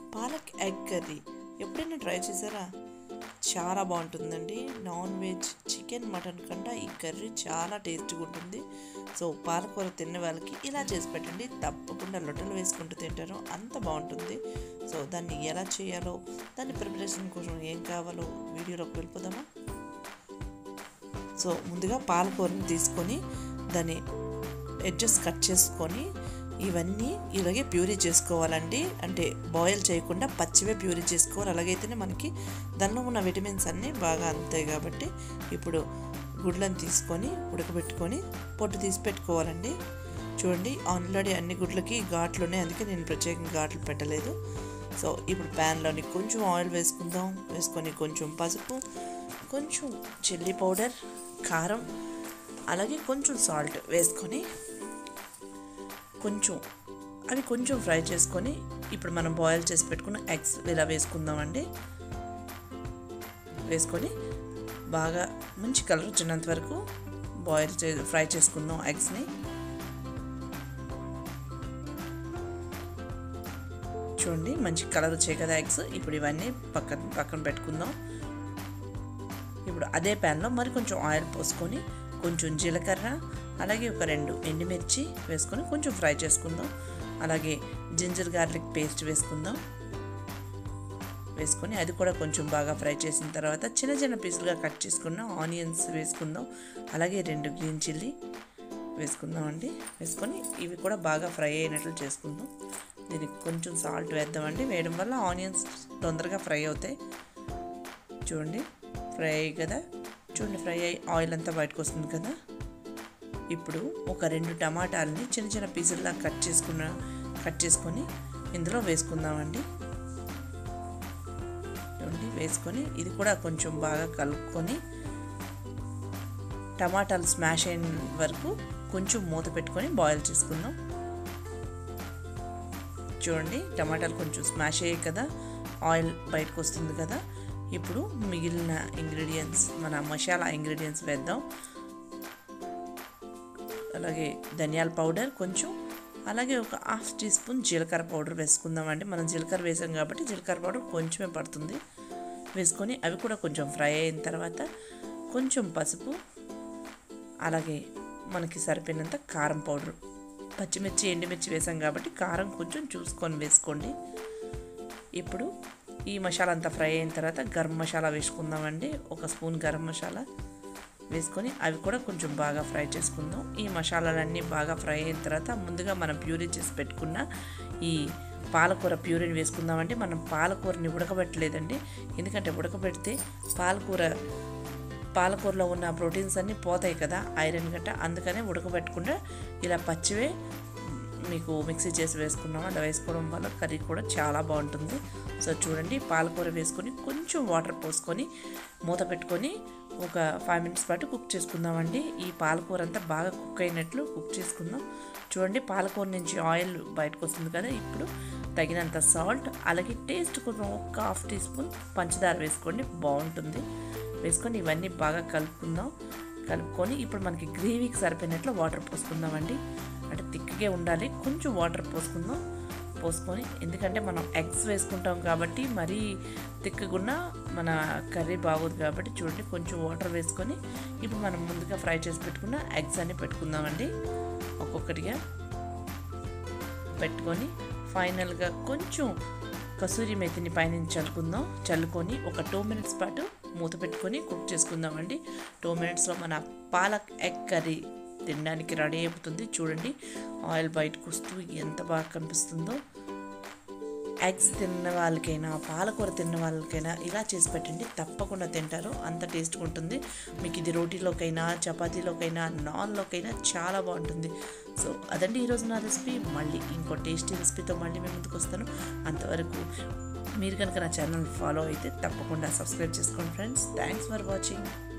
palak egg curry ఎప్పుడైనా try చేశారా చాలా బాగుంటుందండి నాన్ వెజ్ చికెన్ మటన్ కన్నా ఈ కర్రీ చాలా టేస్టీగా ఉంటుంది సో పాలకూర తిన్న వాళ్ళకి ఇలా చేసి పెట్టండి తప్పకుండా లొట్టలు వేసుకుంటూ తింటారు అంత బాగుంటుంది సో దాన్ని ఎలా చేయాలో దాని ప్రిపరేషన్ కోసం ఏం కావాలో వీడియోలోకి వెళ్ళిపోదామా సో ముందుగా పాలకూరని తీసుకొని దాన్ని ఎడ్జెస్ కట్ చేసుకొని ఇవన్నీ ఇలాగే ప్యూరీ చేసుకోవాలండి అంటే బాయిల్ చేయకుండా పచ్చివే ప్యూరీ చేసుకోవాలి అలాగైతేనే మనకి దానిలో ఉన్న విటమిన్స్ అన్నీ బాగా అందుతాయి కాబట్టి ఇప్పుడు గుడ్లను తీసుకొని ఉడకబెట్టుకొని పొట్టు తీసి పెట్టుకోవాలండి చూడండి ఆల్రెడీ అన్ని గుడ్లకి ఘాట్లు ఉన్నాయి అందుకే నేను ప్రత్యేకంగా ఘాట్లు పెట్టలేదు సో ఇప్పుడు ప్యాన్లోని కొంచెం ఆయిల్ వేసుకుందాం వేసుకొని కొంచెం పసుపు కొంచెం చిల్లీ పౌడర్ కారం అలాగే కొంచెం సాల్ట్ వేసుకొని కొంచెం అవి కొంచెం ఫ్రై చేసుకొని ఇప్పుడు మనం బాయిల్ చేసి పెట్టుకున్న ఎగ్స్ ఇలా వేసుకుందామండి వేసుకొని బాగా మంచి కలర్ వచ్చినంత వరకు బాయిల్ చే ఫ్రై చేసుకుందాం ఎగ్స్ని చూడండి మంచి కలర్ వచ్చాయి కదా ఎగ్స్ ఇప్పుడు ఇవన్నీ పక్కన పక్కన పెట్టుకుందాం ఇప్పుడు అదే ప్యాన్లో మరి కొంచెం ఆయిల్ పోసుకొని కొంచెం జీలకర్ర అలాగే ఒక రెండు ఎండుమిర్చి వేసుకొని కొంచెం ఫ్రై చేసుకుందాం అలాగే జింజర్ గార్లిక్ పేస్ట్ వేసుకుందాం వేసుకొని అది కూడా కొంచెం బాగా ఫ్రై చేసిన తర్వాత చిన్న చిన్న పీసులుగా కట్ చేసుకున్న ఆనియన్స్ వేసుకుందాం అలాగే రెండు గ్రీన్ చిల్లీ వేసుకుందాం అండి వేసుకొని ఇవి కూడా బాగా ఫ్రై అయినట్లు చేసుకుందాం దీనికి కొంచెం సాల్ట్ వేద్దామండి వేయడం వల్ల ఆనియన్స్ తొందరగా ఫ్రై అవుతాయి చూడండి ఫ్రై అయ్యి కదా చూడండి ఫ్రై అయ్యి ఆయిల్ అంతా బయటకు వస్తుంది కదా ఇప్పుడు ఒక రెండు టమాటాలని చిన్న చిన్న పీసుల్లా కట్ చేసుకున్న కట్ చేసుకొని ఇందులో వేసుకుందామండి చూడండి వేసుకొని ఇది కూడా కొంచెం బాగా కలుపుకొని టమాటాలు స్మాష్ అయిన వరకు కొంచెం మూత పెట్టుకొని బాయిల్ చేసుకుందాం చూడండి టమాటాలు కొంచెం స్మాష్ అయ్యాయి కదా ఆయిల్ బయటకు వస్తుంది కదా ఇప్పుడు మిగిలిన ఇంగ్రీడియంట్స్ మన మసాలా ఇంగ్రీడియంట్స్ వేద్దాం అలాగే ధనియాల పౌడర్ కొంచెం అలాగే ఒక హాఫ్ టీ స్పూన్ జీలకర్ర పౌడర్ వేసుకుందామండి మనం జీలకర్ర వేసాం కాబట్టి జీలకర్ర పౌడర్ కొంచెమే పడుతుంది వేసుకొని అవి కూడా కొంచెం ఫ్రై అయిన తర్వాత కొంచెం పసుపు అలాగే మనకి సరిపోయినంత కారం పౌడర్ పచ్చిమిర్చి ఎండుమిర్చి వేసాం కాబట్టి కారం కొంచెం చూసుకొని వేసుకోండి ఇప్పుడు ఈ మసాలా అంతా ఫ్రై అయిన తర్వాత గరం మసాలా వేసుకుందామండి ఒక స్పూన్ గరం మసాలా వేసుకొని అవి కూడా కొంచెం బాగా ఫ్రై చేసుకుందాం ఈ మసాలాలన్నీ బాగా ఫ్రై అయిన తర్వాత ముందుగా మనం ప్యూరీ చేసి పెట్టుకున్న ఈ పాలకూర ప్యూరీని వేసుకుందామంటే మనం పాలకూరని ఉడకబెట్టలేదండి ఎందుకంటే ఉడకబెడితే పాలకూర పాలకూరలో ఉన్న ప్రోటీన్స్ అన్నీ పోతాయి కదా ఐరన్ గట్ట అందుకనే ఉడకబెట్టకుండా ఇలా పచ్చివే మీకు మిక్సీ చేసి వేసుకున్నాం అలా వేసుకోవడం వల్ల కర్రీ కూడా చాలా బాగుంటుంది సో చూడండి పాలకూర వేసుకొని కొంచెం వాటర్ పోసుకొని మూత పెట్టుకొని ఒక ఫైవ్ మినిట్స్ పాటు కుక్ చేసుకుందామండి ఈ పాలకూర అంతా బాగా కుక్ అయినట్లు కుక్ చేసుకుందాం చూడండి పాలకూర నుంచి ఆయిల్ బయటకు వస్తుంది కదా ఇప్పుడు తగినంత సాల్ట్ అలాగే టేస్ట్ కోసం ఒక హాఫ్ టీ స్పూన్ పంచదార వేసుకోండి బాగుంటుంది వేసుకొని ఇవన్నీ బాగా కలుపుకుందాం కలుపుకొని ఇప్పుడు మనకి గ్రేవీకి సరిపోయినట్లు వాటర్ పోసుకుందామండి అంటే తిక్కగా ఉండాలి కొంచెం వాటర్ పోసుకుందాం పోసుకొని ఎందుకంటే మనం ఎగ్స్ వేసుకుంటాం కాబట్టి మరీ తిక్కగున్న మన కర్రీ బాగోదు కాబట్టి చూడండి కొంచెం వాటర్ వేసుకొని ఇప్పుడు మనం ముందుగా ఫ్రై చేసి పెట్టుకున్న ఎగ్స్ అన్ని పెట్టుకుందామండి ఒక్కొక్కటిగా పెట్టుకొని ఫైనల్గా కొంచెం కసూరి మెతిని పైన చల్లుకుందాం చల్లుకొని ఒక టూ మినిట్స్ పాటు మూత పెట్టుకొని కుక్ చేసుకుందామండి టూ మినిట్స్లో మన పాలక్ ఎగ్ కర్రీ తినడానికి రెడీ అయిపోతుంది చూడండి ఆయిల్ బయటకు వస్తూ ఎంత బాగా కనిపిస్తుందో ఎగ్స్ తిన్న వాళ్ళకైనా పాలకూర తిన్న వాళ్ళకైనా ఇలా చేసి పెట్టండి తప్పకుండా తింటారు అంత టేస్ట్గా ఉంటుంది మీకు ఇది రోటీలోకైనా చపాతీలోకైనా నాన్లోకైనా చాలా బాగుంటుంది సో అదండి ఈరోజు నా రెసిపీ మళ్ళీ ఇంకో టేస్టీ రెసిపీతో మళ్ళీ మేము ముందుకు వస్తాను అంతవరకు మీరు కనుక నా ఛానల్ ఫాలో అయితే తప్పకుండా సబ్స్క్రైబ్ చేసుకోండి ఫ్రెండ్స్ థ్యాంక్స్ ఫర్ వాచింగ్